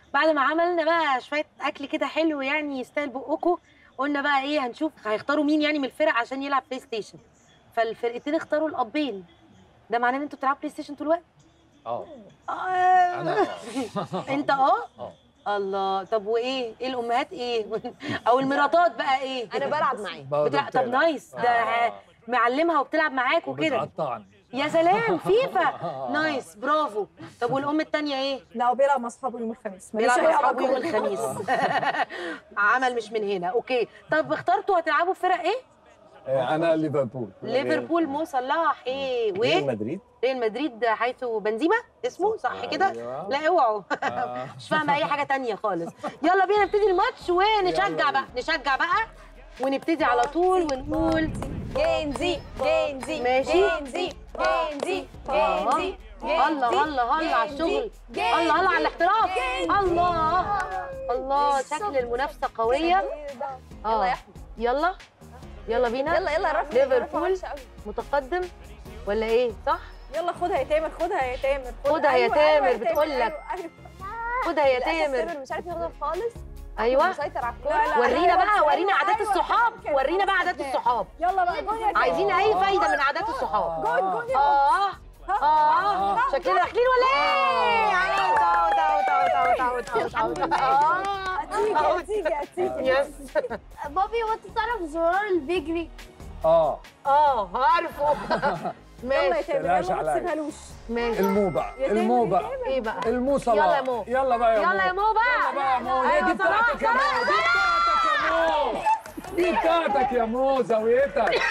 بعد ما عملنا بقى شويه اكل كده حلو يعني يستاهل بقكم قلنا بقى ايه هنشوف هيختاروا مين يعني من الفرق عشان يلعب بلاي ستيشن فالفرقتين اختاروا الابين ده معناه ان انتوا بتلعبوا بلاي ستيشن طول الوقت اه آه. انا انت اه اه الله طب وايه ايه الامهات ايه او المراتات بقى ايه انا بلعب معاه برضه بتلعب طب بتلعب. نايس ده آه. معلمها وبتلعب معاك وكده وبتقطعني يا سلام فيفا نايس برافو طب والام التانية ايه لا هو بيلعب مع اصحابه يوم الخميس ماليش بيلعب أي مع اصحابه يوم علاقة. الخميس عمل مش من هنا اوكي طب اخترتوا هتلعبوا فرق ايه آه، انا ليفربول ليفربول مو صلاح ايه ريال و مدريد ريال مدريد حيث بنزيما اسمه صح كده أيوة. لا اوعوا آه. مش فاهمه اي حاجه تانية خالص يلا بينا نبتدي الماتش ونشجع يلا بقى نشجع بقى ونبتدي على طول ونقول جينزي جينزي ماشي. جينزي جينزي آه. جينزي الله الله الله على الشغل الله الله على الاحتراف الله الله شكل المنافسه قويه يلا يا اه يلا يلا بينا يلا يلا رفع ليفربول متقدم ولا ايه صح يلا خدها يا تامر خدها يا تامر خدها يا أيوة، تامر، أيوة يا بتقول أيوة، لك. أيوة. خدها يا للأسف تامر مش عارف ياخدها خالص ايوه مسيطر على لا، الكوره لا. ورينا بقى أيوة، ورينا عادات أيوة، الصحاب كده. ورينا بقى عادات الصحاب يلا بقى جون يا تامر عايزين اي فايده من عادات الصحاب جون جون يا اه اه شكلنا داخلين ولا ايه آه، تعالوا تعالوا تعالوا تعالوا تعالوا تعالوا هتيجي هتيجي هتيجي يس بابي هو انت تعرف الزرار اللي بيجري اه اه عارفه يلا يا ماشي تامر تلاش يلا ما عليا. تسيبهالوش ماشي المو بقى يا تامر، المو يا بقى تامر. ايه بقى المو صلاح يلا يا مو. يلا بقى يا مو يلا يا مو بقى يلا بقى يا مو هي أيوة دي صلاح، بتاعتك يا مو دي بتاعتك يا مو دي بتاعتك يا مو زاويتك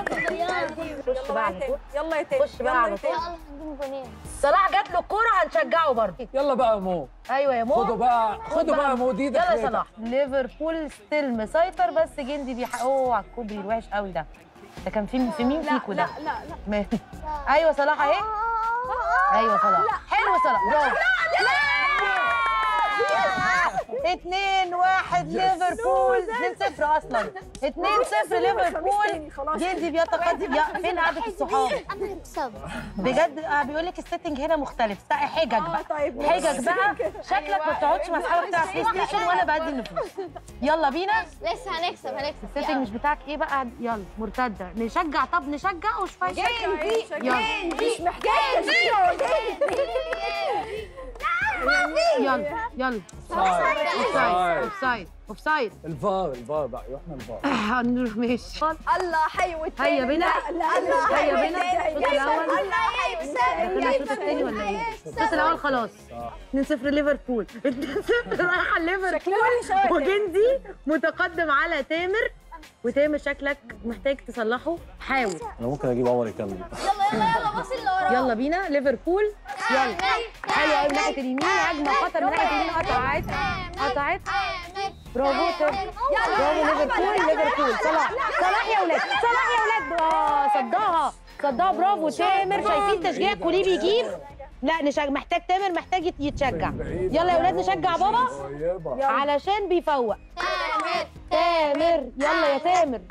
خش بقى على طول يلا يا تامر خش بقى يلا على يا طول. تامر. يلا هنجيب جونين صلاح جات له الكوره هنشجعه برضه يلا بقى يا مو ايوه يا مو خدوا بقى خدوا بقى يا مو دي يلا يا دخلتك. صلاح ليفربول ستيل مسيطر بس جندي بيح اوه على الكوبري الوحش قوي ده ده كان في في مين لا فيكو لا ده لا لا ما- ايوه صلاح اهي ايوه صلاح حلو صلاح برافو اتنين واحد ليفربول اتنين صفر اصلا اتنين صفر ليفربول خلاص. جندي بيتقدم يا فين قعدة الصحاب انا هكسب بجد آه بيقول لك السيتنج هنا مختلف سا- حجج آه، بقى طيب حجج بقى شكلك ما بتقعدش مع اصحابك تلعب بلاي ستيشن وانا بدي النفوس يلا بينا لسه هنكسب هنكسب السيتنج مش بتاعك ايه بقى يلا مرتده نشجع طب نشجع وشويه جينزي يلا. مش محتاج تشجيع يلا يلا اوفسايد اوفسايد اوفسايد الفار الفار بقى رحنا الفار هنروح ماشي الله حي والتاني هيا بينا. لا لا الله هيا حي بينا. والتاني. الشوط الأول. الله حي والتاني. دخلنا الشوط الثاني ولا ايه؟ الشوط الاول خلاص 2 0 ليفربول 2 0 رايحه ليفربول شكلها وحش أوي. وجندي متقدم على تامر وتامر شكلك محتاج تصلحه حاول انا ممكن اجيب عمر يكمل يلا يلا يلا بص اللي وراه يلا بينا ليفربول يلا حلو قوي من ناحيه اليمين هجمه خطر من ناحيه اليمين قطعت قطعت برافو تامر برافو ليفربول ليفربول صلاح صلاح يا ولاد صلاح يا ولاد اه صدها صدها برافو تامر شايفين تشجيع كوليه بيجيب لا نشجع محتاج تامر محتاج يت- يتشجع يلا يا ولاد نشجع بابا طيبه علشان بيفوق تامر يلا يا تامر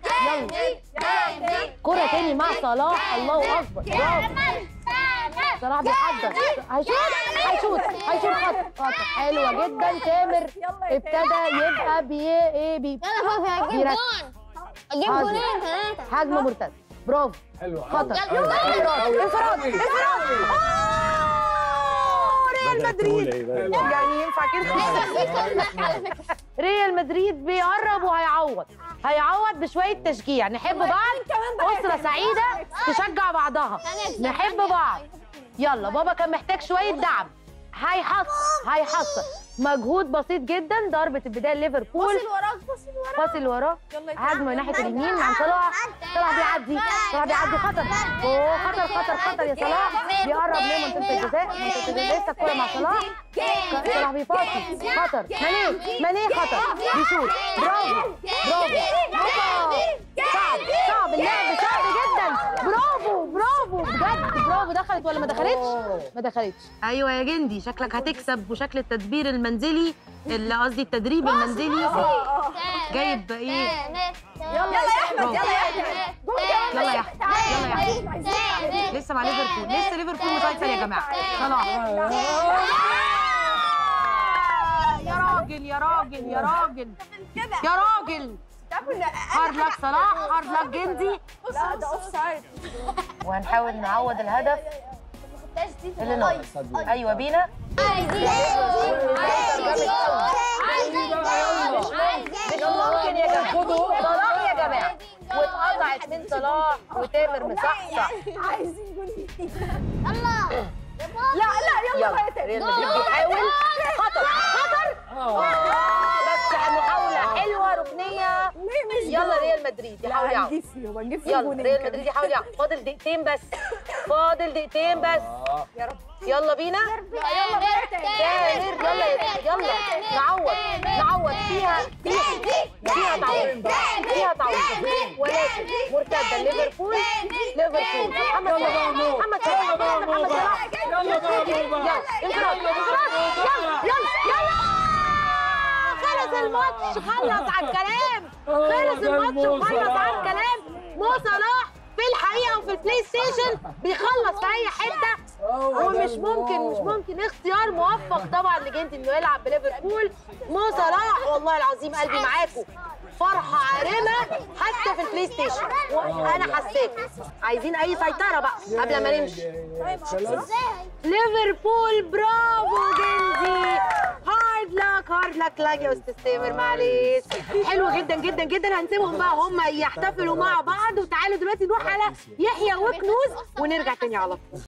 يلا كرة تاني مع صلاح الله اكبر برافو صلاح بيحضر هيشوط هيشوط هيشوط خط خط حلوة جدا تامر ابتدى يبقى بي ايه بي يلا بابي هجيب بيركز. جون اجيب حاضر. جونين ثلاثة هجمة مرتدة برافو حلو خطر يلا. انفراد انفراد انفراد أوه، ريال مدريد يعني ينفع كده على فكرة ريال مدريد بيقرب وهيعوض هيعوض بشويه تشجيع نحب بعض اسره سعيده تشجع بعضها نحب بعض يلا بابا كان محتاج شويه دعم هيحصل هيحصل مجهود بسيط جدا ضربه البدايه ليفربول بص اللي وراك بص اللي وراك باص اللي وراه يلا يا هجمه من ناحيه اليمين مع صلاح صلاح بيعدي صلاح بيعدي خطر اوه خطر خطر خطر يا صلاح بيقرب من منطقه الجزاء منطقه الجزاء لسه الكوره مع صلاح صلاح بيباصي خطر ماني ماني خطر بيشوط برافو برافو صعب صعب اللعب صعب جدا برافو برافو بجد برافو دخلت ولا ما دخلتش؟ ما دخلتش ايوه يا جندي شكلك هتكسب وشكل التدبير المنزلي اللي قصدي التدريب المنزلي جايب ايه؟ يلا يا احمد برافو. يلا يا احمد يلا يا احمد يلا يا احمد لسه مع ليفربول لسه ليفربول مسيطر يا جماعه صلاح راجل يا راجل يا راجل يا راجل تعرفوا ان هارد لك صلاح هارد لك جندي لا ده اوف سايد وهنحاول نعوض الهدف اللي ناقص ايوه بينا مش ممكن يا جماعه صلاح يا جماعه واتقطعت من صلاح وتامر مصحصح عايزين جول يلا لا لا يلا يلا بقى تاني ريال مدريد بيحاول خطر خطر بس محاولة حلوة ركنية ليه مش يلا ريال مدريد يحاول لا يعوض هنجيب فيهم هنجيب فيهم يلا جولين ريال كمان. مدريد يحاول يعوض فاضل دقيقتين بس فاضل دقيقتين بس اه يا رب يلا بينا يلا تامر يلا يا- يلا نعوض نعوض فيها فيها فيها تعويض فيها تعويض ولكن مرتدة ليفربول ليفربول محمد يلا بقى صلاح مو محمد يلا صلاح بقى مو محمد صلاح بقى يلا بقى مو بقى يلا انفراد انفراد يلا يلا يلا خلص الماتش خلص على الكلام خلص الماتش وخلص على الكلام مو صلاح في الحقيقه وفي البلاي ستيشن بيخلص في اي حته ومش ممكن مش ممكن اختيار موفق طبعا لجنتي انه يلعب بليفربول مو صلاح والله العظيم قلبي معاكم فرحه عارمه حتى في البلاي ستيشن وانا حسيت عايزين اي سيطره بقى قبل ما نمشي ليفربول برافو جندي هارد لك هارد لك لاج يا استاذ تامر معلش حلو جدا جدا جدا هنسيبهم بقى هم يحتفلوا مع بعض وتعالوا دلوقتي نروح على يحيى وكنوز ونرجع تاني على طول